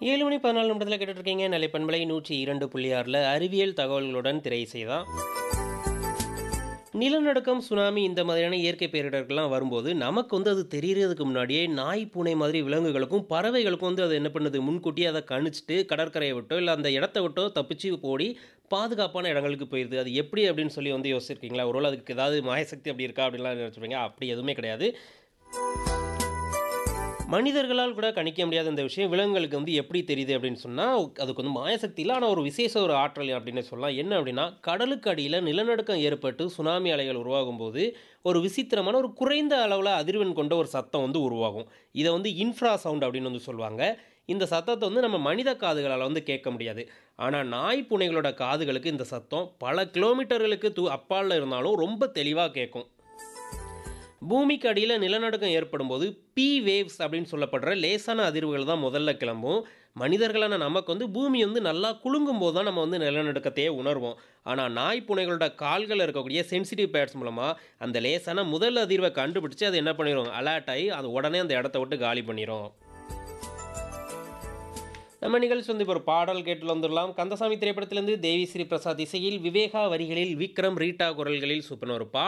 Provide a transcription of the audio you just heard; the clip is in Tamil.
ஏழு மணி பதினாலு நிமிடத்தில் கேட்டுட்டு இருக்கீங்க நிலை பண்பலை நூற்றி இரண்டு புள்ளி ஆறில் அறிவியல் தகவல்களுடன் திரை செய்தான் நிலநடுக்கம் சுனாமி இந்த மாதிரியான இயற்கை பேரிடர்கள்லாம் வரும்போது நமக்கு வந்து அது தெரியறதுக்கு முன்னாடியே நாய் பூனை மாதிரி விலங்குகளுக்கும் பறவைகளுக்கும் வந்து அது என்ன பண்ணுது முன்கூட்டியே அதை கணிச்சிட்டு கடற்கரையை விட்டோ இல்லை அந்த இடத்த விட்டோ தப்பிச்சு ஓடி பாதுகாப்பான இடங்களுக்கு போயிடுது அது எப்படி அப்படின்னு சொல்லி வந்து யோசிச்சிருக்கீங்களா ஒருவேளை அதுக்கு ஏதாவது மாயசக்தி அப்படி இருக்கா அப்படின்லாம் நினச்சிருப்பீங்க அப்படி எதுவுமே கிடையாது மனிதர்களால் கூட கணிக்க முடியாத இந்த விஷயம் விலங்குகளுக்கு வந்து எப்படி தெரியுது அப்படின்னு சொன்னால் அதுக்கு வந்து மாயசக்தி இல்லை ஆனால் ஒரு விசேஷ ஒரு ஆற்றல் அப்படின்னு சொல்லலாம் என்ன அப்படின்னா கடலுக்கு அடியில் நிலநடுக்கம் ஏற்பட்டு சுனாமி அலைகள் உருவாகும் போது ஒரு விசித்திரமான ஒரு குறைந்த அளவில் அதிர்வெண் கொண்ட ஒரு சத்தம் வந்து உருவாகும் இதை வந்து இன்ஃப்ரா சவுண்ட் அப்படின்னு வந்து சொல்லுவாங்க இந்த சத்தத்தை வந்து நம்ம மனித காதுகளால் வந்து கேட்க முடியாது ஆனால் நாய் பூனைகளோட காதுகளுக்கு இந்த சத்தம் பல கிலோமீட்டர்களுக்கு தூ அப்பாலில் இருந்தாலும் ரொம்ப தெளிவாக கேட்கும் பூமிக்கு அடியில் நிலநடுக்கம் ஏற்படும் போது பி வேவ்ஸ் அப்படின்னு சொல்லப்படுற லேசான அதிர்வுகள் தான் முதல்ல கிளம்பும் மனிதர்களான நமக்கு வந்து பூமி வந்து நல்லா குலுங்கும் போது தான் நம்ம வந்து நிலநடுக்கத்தையே உணர்வோம் ஆனால் நாய் பூனைகளோட கால்களில் இருக்கக்கூடிய சென்சிட்டிவ் பேட்ஸ் மூலமாக அந்த லேசான முதல் அதிர்வை கண்டுபிடிச்சு அது என்ன பண்ணிடும் அலர்ட் ஆகி அது உடனே அந்த இடத்த விட்டு காலி பண்ணிடும் நம்ம நிகழ்ச்சி வந்து இப்போ ஒரு பாடல் கேட்டு வந்துடலாம் கந்தசாமி திரைப்படத்திலிருந்து தேவி ஸ்ரீ பிரசாத் இசையில் விவேகா வரிகளில் விக்ரம் ரீட்டா குரல்களில் சூப்பர் ஒரு பாடல்